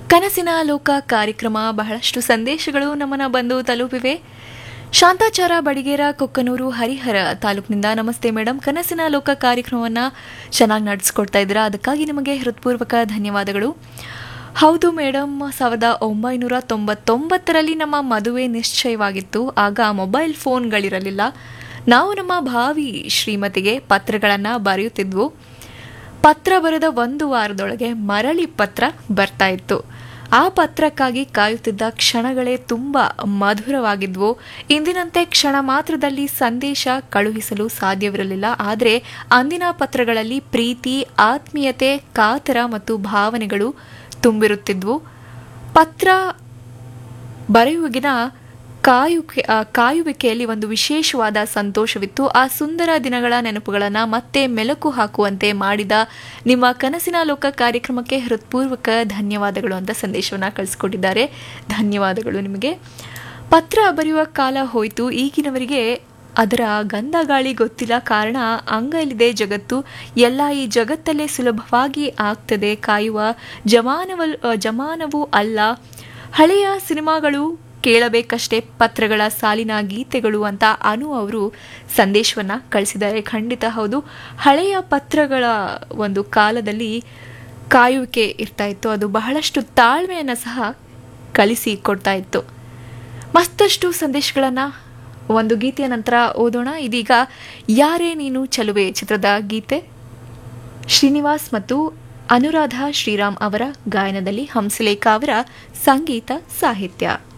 ಕನಸಿನ ಲೋಕ ಕಾರ್ಯಕ್ರಮ ಬಹಳಷ್ಟು ಸಂದೇಶಗಳು ನಮ್ಮನ್ನ ಬಂದು ತಲುಪಿವೆ ಶಾಂತಾಚಾರ ಬಡಿಗೇರ ಕೊಕ್ಕನೂರು ಹರಿಹರ ತಾಲೂಕಿನಿಂದ ನಮಸ್ತೆ ಮೇಡಮ್ ಕನಸಿನ ಲೋಕ ಕಾರ್ಯಕ್ರಮವನ್ನ ಚೆನ್ನಾಗಿ ನಡೆಸ್ಕೊಡ್ತಾ ಇದ್ದೀರಾ ಅದಕ್ಕಾಗಿ ನಿಮಗೆ ಹೃತ್ಪೂರ್ವಕ ಧನ್ಯವಾದಗಳು ಹೌದು ಮೇಡಮ್ ಸಾವಿರದ ಒಂಬೈನೂರ ತೊಂಬತ್ತೊಂಬತ್ತರಲ್ಲಿ ನಮ್ಮ ಮದುವೆ ನಿಶ್ಚಯವಾಗಿತ್ತು ಆಗ ಮೊಬೈಲ್ ಫೋನ್ಗಳಿರಲಿಲ್ಲ ನಾವು ನಮ್ಮ ಭಾವಿ ಶ್ರೀಮತಿಗೆ ಪತ್ರಗಳನ್ನು ಬರೆಯುತ್ತಿದ್ವು ಪತ್ರ ಬರೆದ ಒಂದು ವಾರದೊಳಗೆ ಮರಳಿ ಪತ್ರ ಬರ್ತಾ ಇತ್ತು ಆ ಪತ್ರಕ್ಕಾಗಿ ಕಾಯುತ್ತಿದ್ದ ಕ್ಷಣಗಳೇ ತುಂಬ ಮಧುರವಾಗಿದ್ವು ಇಂದಿನಂತೆ ಕ್ಷಣ ಮಾತ್ರದಲ್ಲಿ ಸಂದೇಶ ಕಳುಹಿಸಲು ಸಾಧ್ಯವಿರಲಿಲ್ಲ ಆದರೆ ಅಂದಿನ ಪತ್ರಗಳಲ್ಲಿ ಪ್ರೀತಿ ಆತ್ಮೀಯತೆ ಕಾತರ ಮತ್ತು ಭಾವನೆಗಳು ತುಂಬಿರುತ್ತಿದ್ವು ಪತ್ರ ಬರೆಯುವಿಗಿನ ಕಾಯುವಿಕೆ ಆ, ಕಾಯುವಿಕೆಯಲ್ಲಿ ಒಂದು ವಿಶೇಷವಾದ ಸಂತೋಷವಿತ್ತು ಆ ಸುಂದರ ದಿನಗಳ ನೆನಪುಗಳನ್ನು ಮತ್ತೆ ಮೆಲುಕು ಹಾಕುವಂತೆ ಮಾಡಿದ ನಿಮ್ಮ ಕನಸಿನ ಲೋಕ ಕಾರ್ಯಕ್ರಮಕ್ಕೆ ಹೃತ್ಪೂರ್ವಕ ಧನ್ಯವಾದಗಳು ಅಂತ ಸಂದೇಶವನ್ನು ಕಳಿಸ್ಕೊಟ್ಟಿದ್ದಾರೆ ಧನ್ಯವಾದಗಳು ನಿಮಗೆ ಪತ್ರ ಬರೆಯುವ ಕಾಲ ಹೋಯಿತು ಈಗಿನವರಿಗೆ ಅದರ ಗಂಧ ಗಾಳಿ ಗೊತ್ತಿಲ್ಲ ಕಾರಣ ಅಂಗೈಲಿದೆ ಜಗತ್ತು ಎಲ್ಲ ಈ ಜಗತ್ತಲ್ಲೇ ಸುಲಭವಾಗಿ ಆಗ್ತದೆ ಕಾಯುವ ಜಮಾನವಲ್ ಜಮಾನವೂ ಅಲ್ಲ ಹಳೆಯ ಸಿನಿಮಾಗಳು ಕೇಳಬೇಕಷ್ಟೇ ಪತ್ರಗಳ ಸಾಲಿನ ಗೀತೆಗಳು ಅಂತ ಅನು ಅವರು ಸಂದೇಶವನ್ನ ಕಳಿಸಿದ್ದಾರೆ ಖಂಡಿತ ಹೌದು ಹಳೆಯ ಪತ್ರಗಳ ಒಂದು ಕಾಲದಲ್ಲಿ ಕಾಯುವಿಕೆ ಇರ್ತಾ ಇತ್ತು ಅದು ಬಹಳಷ್ಟು ತಾಳ್ಮೆಯನ್ನು ಸಹ ಕಳಿಸಿ ಕೊಡ್ತಾ ಇತ್ತು ಮತ್ತಷ್ಟು ಸಂದೇಶಗಳನ್ನು ಒಂದು ಗೀತೆಯ ನಂತರ ಓದೋಣ ಇದೀಗ ಯಾರೇ ನೀನು ಚಲುವೆ ಚಿತ್ರದ ಗೀತೆ ಶ್ರೀನಿವಾಸ್ ಮತ್ತು ಅನುರಾಧ ಶ್ರೀರಾಮ್ ಅವರ ಗಾಯನದಲ್ಲಿ ಹಂಸಲೇಖ ಅವರ ಸಂಗೀತ ಸಾಹಿತ್ಯ